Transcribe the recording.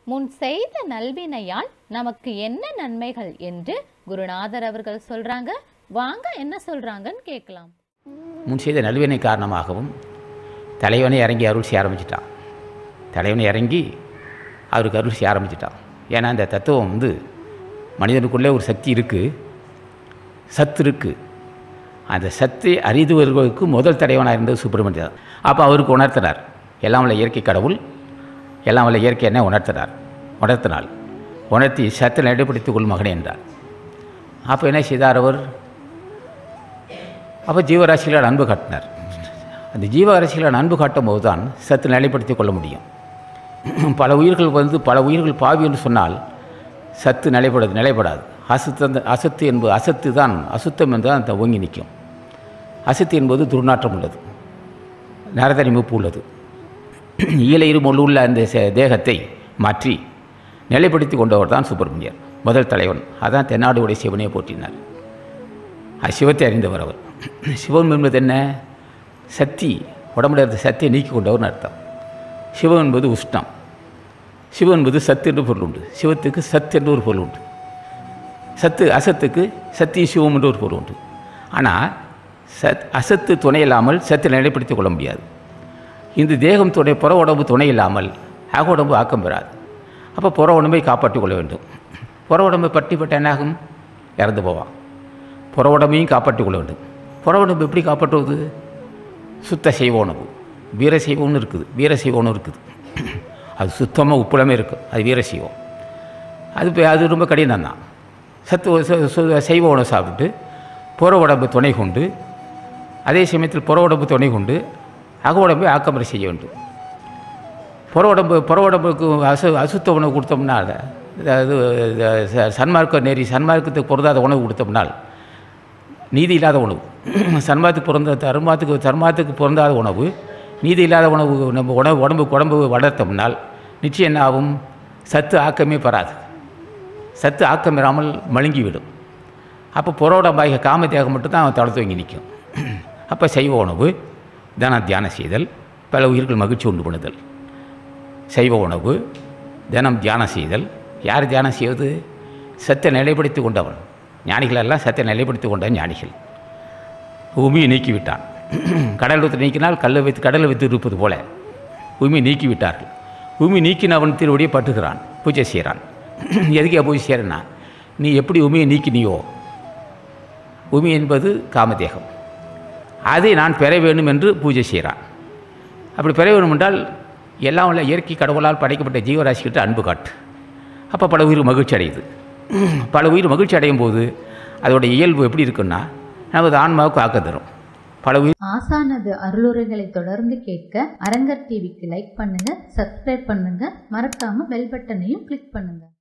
முன் செய்த நல்வினையால் நமக்கு என்ன நன்மைகள் என்று குருநாதர் அவர்கள் சொல்றாங்க வாங்க என்ன சொல்றாங்கன்னு கேட்கலாம் முன் செய்த நல்வினை காரணமாகவும் தலைவனை இறங்கி அருள் செய்ய ஆரம்பிச்சிட்டான் தலைவனை இறங்கி அவருக்கு அருள் செய்ய ஆரம்பிச்சிட்டான் ஏன்னா இந்த தத்துவம் வந்து மனிதனுக்குள்ளே ஒரு சக்தி இருக்குது சத்து இருக்குது அந்த சத்தை அறிந்து வருவதற்கு முதல் தலைவனாக இருந்தது சுப்பிரமணியன் தான் அப்போ அவருக்கு உணர்த்தினார் எல்லாம் வல்ல இயற்கை கடவுள் எல்லாம் வல்ல இயற்கை என்ன உணர்த்தினார் உணர்த்தினாள் உணர்த்தி சத்தை நடைப்படுத்திக் கொள் மகனே என்றார் அப்போ என்ன செய்தார் அவர் அப்போ ஜீவராசிகளோட அன்பு காட்டினார் அந்த ஜீவராசிகளோட அன்பு காட்டும் போது தான் சத்து நிலைப்படுத்திக் கொள்ள முடியும் பல உயிர்கள் வந்து பல உயிர்கள் பாவி என்று சொன்னால் சத்து நிலைப்படாது நிலைப்படாது அசுத்த அசத்து என்பது அசத்து தான் அசுத்தம் என்று தான் ஓங்கி நிற்கும் அசத்து என்பது துர்நாற்றம் உள்ளது நரதனிமுப்பு உள்ளது ஈழையிரு உள்ள அந்த சே- தேகத்தை மாற்றி நிலைப்படுத்தி கொண்டவர் தான் சுப்பிரமணியர் முதல் தலைவன் அதான் தென்னாடுடைய சிவனையை போற்றினார் அது சிவத்தை அறிந்தவர் அவர் சிவம் என்பது என்ன சக்தி உடம்புல இருந்த சக்தியை நீக்கி கொண்டவர்னு அர்த்தம் சிவம் என்பது உஷ்ணம் சிவம் என்பது சத்து என்று பொருள் உண்டு சிவத்துக்கு சத்து என்று ஒரு பொருள் உண்டு சத்து அசத்துக்கு சத்தி சிவம் என்று ஒரு பொருள் உண்டு ஆனால் சத் அசத்து துணை இல்லாமல் சத்தை நிலைப்படுத்திக் கொள்ள முடியாது இந்த தேகம் துணை புற உடம்பு துணை இல்லாமல் அக உடம்பு ஆக்கம் பெறாது அப்போ புற உடம்பை காப்பாற்றிக் கொள்ள வேண்டும் புற உடம்பை பட்டி பட்ட என்னாகும் இறந்து போவான் புற உடம்பையும் காப்பாற்றிக் கொள்ள வேண்டும் புற உடம்பு எப்படி காப்பாற்றுவது சுத்த செய்வ உணவு வீர செய்வம்னு இருக்குது வீர செய்வம்னு இருக்குது அது சுத்தமாக உப்புலமே இருக்கும் அது வீர செய்வம் அது இப்ப- அது ரொம்ப கடினம் தான் சத்து சு- சு- செய்வ உணவு சாப்பிட்டு புற உடம்பு துணை கொண்டு அதே சமயத்தில் புற உடம்பு துணை கொண்டு அக உடம்பை ஆக்கமுறை செய்ய வேண்டும் புற உடம்பு புற உடம்புக்கு அசு அசுத்த உணவு கொடுத்தோம்னா அதாவது ச- சன்மார்க்க நெறி சன்மார்க்கத்துக்கு பொருந்தாத உணவு கொடுத்தோம்னால் நீதி இல்லாத உணவு சன்மாத்துக்கு பிறந்த தர்மாத்துக்கு தர்மாத்துக்கு பொருந்தாத உணவு நீதி இல்லாத உணவு நம்ம உணவு உடம்பு உடம்பு வளர்த்தோம்னால் நிச்சயம் என்ன ஆகும் சத்து ஆக்கமே பெறாது சத்து ஆக்கம் பெறாமல் மழுங்கிவிடும் அப்போ புறோடம்பாக காம தேகம் மட்டும்தான் அவன் தளர்த்து வாங்கி நிற்கும் அப்போ சைவ உணவு தன தியானம் செய்தல் பல உயிர்கள் மகிழ்ச்சி உண்டு பண்ணுதல் சைவ உணவு தினம் தியானம் செய்தல் யார் தியானம் செய்வது சத்தை நிலைப்படுத்தி கொண்டவன் ஞானிகள் எல்லாம் சத்தை நிலைப்படுத்தி கொண்ட ஞானிகள் பூமியை நீக்கிவிட்டான் கடல் வைத்து நீக்கினால் கல்லை வைத்து கடலை வைத்து இருப்பது போல பூமியை நீக்கி விட்டார்கள் பூமி நீக்கினவன் திருவடியை பட்டுகிறான் பூஜை செய்கிறான் எதுக்கு பூஜை செய்கிறேன்னா நீ எப்படி உமையை நீக்கினியோ உமி என்பது காமதேகம் அதை நான் பெற வேண்டும் என்று பூஜை செய்கிறான் அப்படி பெற வேண்டும் என்றால் எல்லாம் உள்ள இயற்கை கடவுளால் படைக்கப்பட்ட ஜீவராசிகிட்ட அன்பு காட்டு அப்போ பல உயிர் மகிழ்ச்சி அடையுது பல உயிர் மகிழ்ச்சி அடையும் போது அதோட இயல்பு எப்படி இருக்குன்னா நமது ஆன்மாவுக்கு ஆக்கம் தரும் பல உயிர் ஆசானது அருளுரைகளை தொடர்ந்து கேட்க அரங்கர் டிவிக்கு லைக் பண்ணுங்க சப்ஸ்கிரைப் பண்ணுங்க மறக்காம பெல் பட்டனையும் கிளிக் பண்ணுங்க